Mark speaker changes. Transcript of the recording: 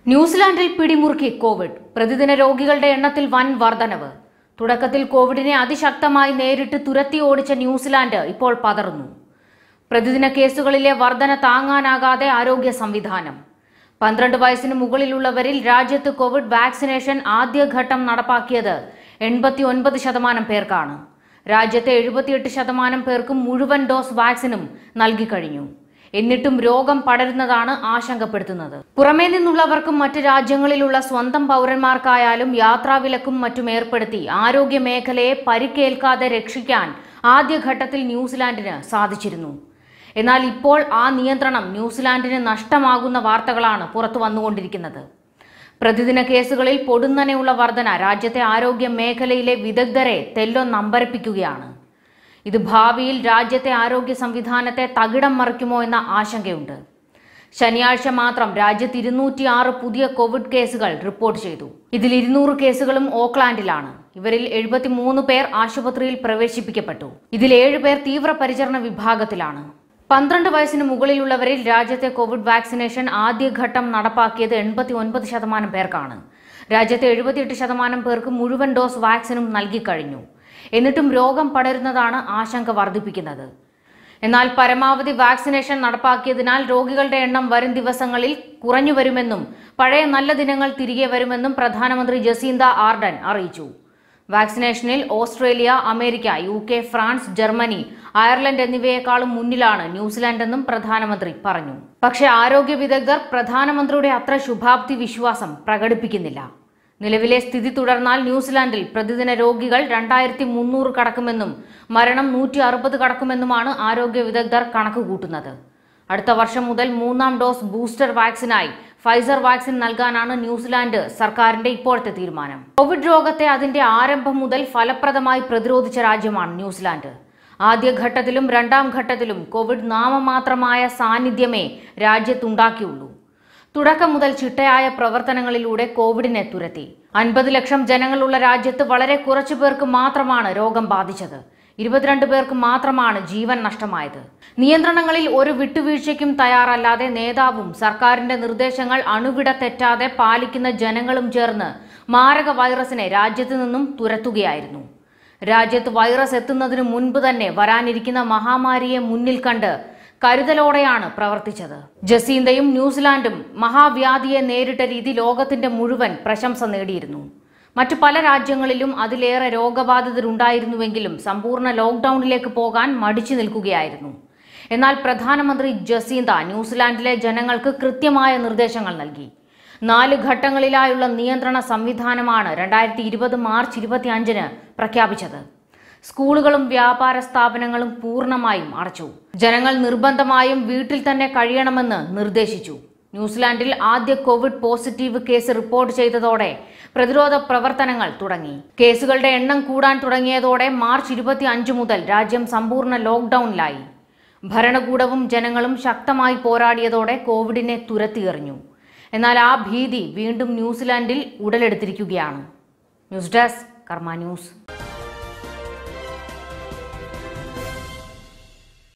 Speaker 1: ന്യൂസിലാൻഡിൽ പിടിമുറുക്കി Covid പ്രതിദിന രോഗികളുടെ എണ്ണത്തിൽ വൻ വർധനവ് തുടക്കത്തിൽ കോവിഡിനെ അതിശക്തമായി നേരിട്ട് തുരത്തി ഓടിച്ച ന്യൂസിലാൻഡ് ഇപ്പോൾ പതറുന്നു പ്രതിദിന കേസുകളിലെ വർധന താങ്ങാനാകാതെ ആരോഗ്യ സംവിധാനം പന്ത്രണ്ട് വയസ്സിന് മുകളിലുള്ളവരിൽ രാജ്യത്ത് കോവിഡ് വാക്സിനേഷൻ ആദ്യഘട്ടം നടപ്പാക്കിയത് എൺപത്തി ഒൻപത് ശതമാനം പേർക്കാണ് രാജ്യത്തെ എഴുപത്തിയെട്ട് ശതമാനം പേർക്കും മുഴുവൻ ഡോസ് വാക്സിനും നൽകിക്കഴിഞ്ഞു എന്നിട്ടും രോഗം പടരുന്നതാണ് ആശങ്കപ്പെടുത്തുന്നത് പുറമേ നിന്നുള്ളവർക്കും മറ്റ് രാജ്യങ്ങളിലുള്ള സ്വന്തം പൗരന്മാർക്കായാലും യാത്രാവിലക്കും മറ്റും ഏർപ്പെടുത്തി ആരോഗ്യ മേഖലയെ പരിക്കേൽക്കാതെ രക്ഷിക്കാൻ ആദ്യഘട്ടത്തിൽ ന്യൂസിലാൻഡിന് സാധിച്ചിരുന്നു എന്നാൽ ഇപ്പോൾ ആ നിയന്ത്രണം ന്യൂസിലാൻഡിന് നഷ്ടമാകുന്ന വാർത്തകളാണ് പുറത്തു വന്നുകൊണ്ടിരിക്കുന്നത് പ്രതിദിന കേസുകളിൽ പൊടുന്നനെയുള്ള വർധന രാജ്യത്തെ ആരോഗ്യ മേഖലയിലെ വിദഗ്ധരെ തെല്ലൊന്നമ്പരപ്പിക്കുകയാണ് ഇത് ഭാവിയിൽ രാജ്യത്തെ ആരോഗ്യ സംവിധാനത്തെ തകിടം മറിക്കുമോ എന്ന ആശങ്കയുണ്ട് ശനിയാഴ്ച മാത്രം രാജ്യത്ത് ഇരുന്നൂറ്റി ആറ് പുതിയ കോവിഡ് കേസുകൾ റിപ്പോർട്ട് ചെയ്തു ഇതിൽ ഇരുന്നൂറ് കേസുകളും ഓക്ലാൻഡിലാണ് ഇവരിൽ എഴുപത്തിമൂന്ന് പേർ ആശുപത്രിയിൽ പ്രവേശിപ്പിക്കപ്പെട്ടു ഇതിൽ ഏഴ് പേർ തീവ്രപരിചരണ വിഭാഗത്തിലാണ് പന്ത്രണ്ട് വയസ്സിന് മുകളിലുള്ളവരിൽ രാജ്യത്തെ കോവിഡ് വാക്സിനേഷൻ ആദ്യഘട്ടം നടപ്പാക്കിയത് എൺപത്തി ഒൻപത് ശതമാനം പേർക്കാണ് രാജ്യത്തെ എഴുപത്തിയെട്ട് ശതമാനം പേർക്ക് മുഴുവൻ ഡോസ് വാക്സിനും നൽകിക്കഴിഞ്ഞു എന്നിട്ടും രോഗം പടരുന്നതാണ് ആശങ്ക വർദ്ധിപ്പിക്കുന്നത് എന്നാൽ പരമാവധി വാക്സിനേഷൻ നടപ്പാക്കിയതിനാൽ രോഗികളുടെ എണ്ണം വരും ദിവസങ്ങളിൽ കുറഞ്ഞു വരുമെന്നും പഴയ നല്ല ദിനങ്ങൾ തിരികെ വരുമെന്നും പ്രധാനമന്ത്രി ജസീന്ത ആർഡൻ അറിയിച്ചു വാക്സിനേഷനിൽ Australia America U K France Germany Ireland എന്നിവയെക്കാളും മുന്നിലാണ് ന്യൂസിലാൻഡ് എന്നും പ്രധാനമന്ത്രി പറഞ്ഞു പക്ഷേ ആരോഗ്യ വിദഗ്ധർ പ്രധാനമന്ത്രിയുടെ അത്ര ശുഭാപ്തി വിശ്വാസം പ്രകടിപ്പിക്കുന്നില്ല നിലവിലെ സ്ഥിതി തുടർന്നാൽ ന്യൂസിലാൻഡിൽ പ്രതിദിന രോഗികൾ രണ്ടായിരത്തി മുന്നൂറ് കടക്കുമെന്നും മരണം നൂറ്റി അറുപത് കടക്കുമെന്നുമാണ് ആരോഗ്യ വിദഗ്ധർ കണക്കുകൂട്ടുന്നത് അടുത്ത വർഷം മുതൽ മൂന്നാം ഡോസ് ബൂസ്റ്റർ വാക്സിനായി ഫൈസർ വാക്സിൻ നൽകാനാണ് ന്യൂസിലാൻഡ് സർക്കാരിന്റെ ഇപ്പോഴത്തെ തീരുമാനം കോവിഡ് രോഗത്തെ അതിന്റെ ആരംഭം മുതൽ ഫലപ്രദമായി പ്രതിരോധിച്ച രാജ്യമാണ് ന്യൂസിലാൻഡ് ആദ്യഘട്ടത്തിലും രണ്ടാം ഘട്ടത്തിലും കോവിഡ് നാമമാത്രമായ സാന്നിധ്യമേ രാജ്യത്തുണ്ടാക്കിയുള്ളൂ തുടക്കം മുതൽ ചിട്ടയായ പ്രവർത്തനങ്ങളിലൂടെ കോവിഡിനെ തുരത്തി അൻപത് ലക്ഷം ജനങ്ങളുള്ള രാജ്യത്ത് വളരെ കുറച്ചു പേർക്ക് മാത്രമാണ് രോഗം ബാധിച്ചത് ഇരുപത്തിരണ്ട് പേർക്ക് മാത്രമാണ് ജീവൻ നഷ്ടമായത് നിയന്ത്രണങ്ങളിൽ ഒരു വിട്ടുവീഴ്ചയ്ക്കും തയ്യാറല്ലാതെ നേതാവും സർക്കാരിന്റെ നിർദ്ദേശങ്ങൾ അണുവിട തെറ്റാതെ പാലിക്കുന്ന ജനങ്ങളും ചേർന്ന് മാരക വൈറസിനെ രാജ്യത്ത് നിന്നും തുരത്തുകയായിരുന്നു രാജ്യത്ത് വൈറസ് എത്തുന്നതിന് മുൻപ് തന്നെ വരാനിരിക്കുന്ന മഹാമാരിയെ മുന്നിൽ കണ്ട് കരുതലോടെയാണ് പ്രവർത്തിച്ചത് ജസീന്തയും ന്യൂസിലാൻഡും മഹാവ്യാധിയെ നേരിട്ട രീതി ലോകത്തിന്റെ മുഴുവൻ പ്രശംസ നേടിയിരുന്നു മറ്റു പല രാജ്യങ്ങളിലും അതിലേറെ രോഗബാധിതരുണ്ടായിരുന്നുവെങ്കിലും സമ്പൂർണ്ണ ലോക്ക്ഡൌണിലേക്ക് പോകാൻ മടിച്ചു നിൽക്കുകയായിരുന്നു എന്നാൽ പ്രധാനമന്ത്രി ജസീന്ത ന്യൂസിലാൻഡിലെ ജനങ്ങൾക്ക് കൃത്യമായ നിർദ്ദേശങ്ങൾ നൽകി നാല് ഘട്ടങ്ങളിലായുള്ള നിയന്ത്രണ സംവിധാനമാണ് രണ്ടായിരത്തി ഇരുപത് മാർച്ച് ഇരുപത്തി അഞ്ചിന് പ്രഖ്യാപിച്ചത് സ്കൂളുകളും വ്യാപാര സ്ഥാപനങ്ങളും പൂർണ്ണമായും അടച്ചു ജനങ്ങൾ നിർബന്ധമായും വീട്ടിൽ തന്നെ കഴിയണമെന്ന് നിർദ്ദേശിച്ചു ന്യൂസിലാൻഡിൽ ആദ്യ കോവിഡ് പോസിറ്റീവ് കേസ് റിപ്പോർട്ട് ചെയ്തതോടെ പ്രതിരോധ പ്രവർത്തനങ്ങൾ തുടങ്ങി കേസുകളുടെ എണ്ണം കൂടാൻ തുടങ്ങിയതോടെ മാർച്ച് ഇരുപത്തി അഞ്ച് മുതൽ രാജ്യം സമ്പൂർണ്ണ ലോക്ക്ഡൌണിലായി ഭരണകൂടവും ജനങ്ങളും ശക്തമായി പോരാടിയതോടെ കോവിഡിനെ തുരത്തിയെറിഞ്ഞു എന്നാൽ ആ ഭീതി വീണ്ടും ന്യൂസിലാൻഡിൽ ഉടലെടുത്തിരിക്കുകയാണ് ന്യൂസ് ഡെസ്ക് കർമ്മ ന്യൂസ്